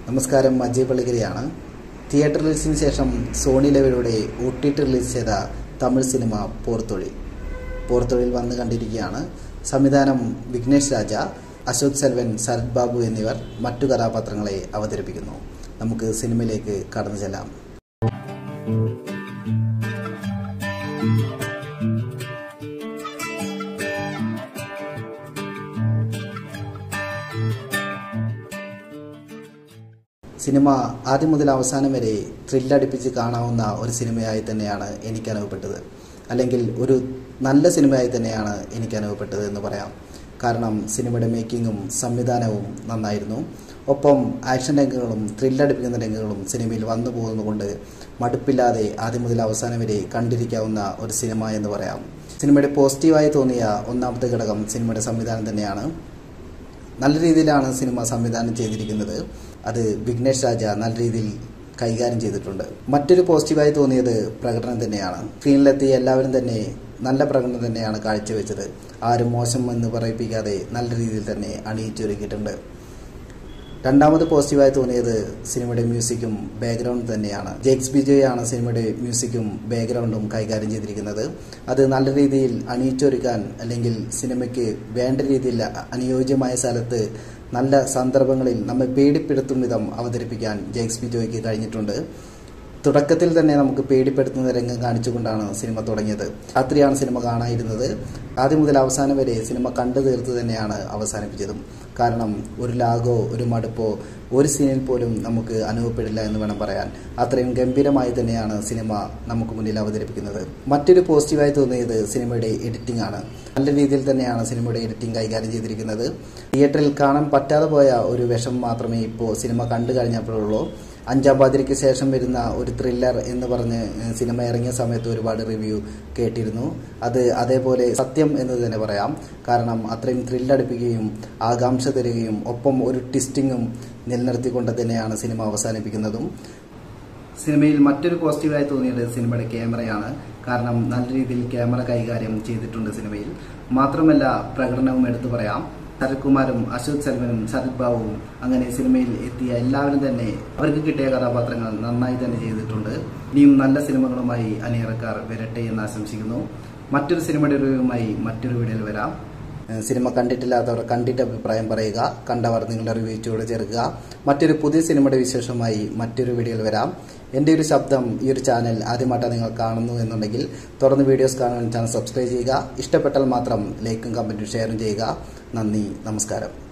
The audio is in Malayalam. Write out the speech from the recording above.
നമസ്കാരം അജയ് പള്ളിക്കരയാണ് തിയേറ്റർ റിലീസിന് ശേഷം സോണി ലെവലിലൂടെ ഒ ടി ടി റിലീസ് ചെയ്ത തമിഴ് സിനിമ പോർത്തൊഴിൽ പോർത്തൊഴിൽ വന്ന് കണ്ടിരിക്കുകയാണ് സംവിധാനം വിഘ്നേഷ് രാജ അശോക് സെൽവൻ ശരത് ബാബു എന്നിവർ മറ്റു കഥാപാത്രങ്ങളെ അവതരിപ്പിക്കുന്നു നമുക്ക് സിനിമയിലേക്ക് കടന്നു ചെല്ലാം സിനിമ ആദ്യം മുതൽ അവസാനം വരെ ത്രില്ലടിപ്പിച്ച് കാണാവുന്ന ഒരു സിനിമയായി തന്നെയാണ് എനിക്ക് അനുഭവപ്പെട്ടത് അല്ലെങ്കിൽ ഒരു നല്ല സിനിമയായി തന്നെയാണ് എനിക്ക് അനുഭവപ്പെട്ടത് എന്ന് പറയാം കാരണം സിനിമയുടെ മേക്കിങ്ങും സംവിധാനവും നന്നായിരുന്നു ഒപ്പം ആക്ഷൻ രംഗങ്ങളും ത്രില്ലടിപ്പിക്കുന്ന രംഗങ്ങളും സിനിമയിൽ വന്നു പോകുന്നതുകൊണ്ട് മടുപ്പില്ലാതെ ആദ്യം മുതൽ അവസാനം വരെ കണ്ടിരിക്കാവുന്ന ഒരു സിനിമ എന്ന് പറയാം സിനിമയുടെ പോസിറ്റീവായി തോന്നിയ ഒന്നാമത്തെ ഘടകം സിനിമയുടെ സംവിധാനം തന്നെയാണ് നല്ല രീതിയിലാണ് സിനിമ സംവിധാനം ചെയ്തിരിക്കുന്നത് അത് വിഘ്നേഷ് രാജ നല്ല രീതിയിൽ കൈകാര്യം ചെയ്തിട്ടുണ്ട് മറ്റൊരു പോസിറ്റീവായി തോന്നിയത് പ്രകടനം തന്നെയാണ് സ്ക്രീനിലെത്തിയ എല്ലാവരും തന്നെ നല്ല പ്രകടനം തന്നെയാണ് കാഴ്ചവെച്ചത് ആരും മോശം എന്ന് പറയിപ്പിക്കാതെ നല്ല രീതിയിൽ തന്നെ അണിയിച്ചൊരുക്കിയിട്ടുണ്ട് രണ്ടാമത് പോസിറ്റീവായി തോന്നിയത് സിനിമയുടെ മ്യൂസിക്കും ബാക്ക്ഗ്രൗണ്ട് തന്നെയാണ് ജെക്സ് ബിജോയാണ് സിനിമയുടെ മ്യൂസിക്കും ബാക്ക്ഗ്രൗണ്ടും കൈകാര്യം ചെയ്തിരിക്കുന്നത് അത് നല്ല രീതിയിൽ അണിയിച്ചൊരുക്കാൻ അല്ലെങ്കിൽ സിനിമയ്ക്ക് വേണ്ട രീതിയിൽ അനുയോജ്യമായ സ്ഥലത്ത് നല്ല സന്ദർഭങ്ങളിൽ നമ്മെ പേടിപ്പെടുത്തും വിധം അവതരിപ്പിക്കാൻ ജെക്സ് ബിജോയ്ക്ക് കഴിഞ്ഞിട്ടുണ്ട് തുടക്കത്തിൽ തന്നെ നമുക്ക് പേടിപ്പെടുത്തുന്ന രംഗം കാണിച്ചുകൊണ്ടാണ് സിനിമ തുടങ്ങിയത് രാത്രിയാണ് സിനിമ കാണാതിരുന്നത് ആദ്യം മുതൽ അവസാനം വരെ സിനിമ കണ്ടു തീർത്ത് തന്നെയാണ് അവസാനിപ്പിച്ചതും കാരണം ഒരു ലാഗോ ഒരു മടുപ്പോ ഒരു സീനിൽ പോലും നമുക്ക് അനുഭവപ്പെടില്ല എന്ന് വേണം പറയാൻ അത്രയും ഗംഭീരമായി തന്നെയാണ് സിനിമ നമുക്ക് മുന്നിൽ അവതരിപ്പിക്കുന്നത് മറ്റൊരു പോസിറ്റീവായി തോന്നിയത് സിനിമയുടെ എഡിറ്റിംഗ് ആണ് നല്ല രീതിയിൽ തന്നെയാണ് സിനിമയുടെ എഡിറ്റിംഗ് കൈകാര്യം ചെയ്തിരിക്കുന്നത് തിയേറ്ററിൽ കാണാൻ പറ്റാതെ പോയ ഒരു വിഷം മാത്രമേ ഇപ്പോൾ സിനിമ കണ്ടു കഴിഞ്ഞപ്പോഴുള്ളൂ അഞ്ചാം പാതിരയ്ക്ക് ശേഷം വരുന്ന ഒരു ത്രില്ലർ എന്ന് പറഞ്ഞ് സിനിമ ഇറങ്ങിയ സമയത്ത് ഒരുപാട് റിവ്യൂ കേട്ടിരുന്നു അത് അതേപോലെ സത്യം എന്ന് തന്നെ പറയാം കാരണം അത്രയും ത്രില്ലടിപ്പിക്കുകയും ആകാംക്ഷ തരികയും ഒപ്പം ഒരു ട്വിസ്റ്റിങ്ങും നിലനിർത്തിക്കൊണ്ട് തന്നെയാണ് സിനിമ അവസാനിപ്പിക്കുന്നതും സിനിമയിൽ മറ്റൊരു പോസിറ്റീവായി തോന്നിയത് സിനിമയുടെ ക്യാമറയാണ് കാരണം നല്ല രീതിയിൽ ക്യാമറ കൈകാര്യം ചെയ്തിട്ടുണ്ട് സിനിമയിൽ മാത്രമല്ല പ്രകടനവും എടുത്തു പറയാം ശരത്കുമാരും അശോക് സെൽവനും ശരത് ബാബുവും അങ്ങനെ സിനിമയിൽ എത്തിയ എല്ലാവരും തന്നെ അവർക്ക് കിട്ടിയ കഥാപാത്രങ്ങൾ നന്നായി തന്നെ ചെയ്തിട്ടുണ്ട് ഇനിയും നല്ല സിനിമകളുമായി അണിയറക്കാർ വരട്ടെ എന്ന് ആശംസിക്കുന്നു മറ്റൊരു സിനിമയുടെ റിവ്യൂവുമായി മറ്റൊരു വീഡിയോയിൽ വരാം സിനിമ കണ്ടിട്ടില്ലാത്തവർ കണ്ടിട്ട് അഭിപ്രായം പറയുക കണ്ടവർ നിങ്ങളുടെ റിവ്യൂ ചൂടെ ചേർക്കുക മറ്റൊരു പുതിയ സിനിമയുടെ വിശേഷമായി മറ്റൊരു വീഡിയോയിൽ വരാം എൻ്റെ ഒരു ശബ്ദം ഈ ഒരു ചാനൽ ആദ്യമായിട്ടാണ് നിങ്ങൾ കാണുന്നു എന്നുണ്ടെങ്കിൽ തുടർന്ന് വീഡിയോസ് കാണാൻ ചാനൽ സബ്സ്ക്രൈബ് ചെയ്യുക ഇഷ്ടപ്പെട്ടാൽ മാത്രം ലൈക്കും കമൻറ്റും ഷെയറും ചെയ്യുക നന്ദി നമസ്കാരം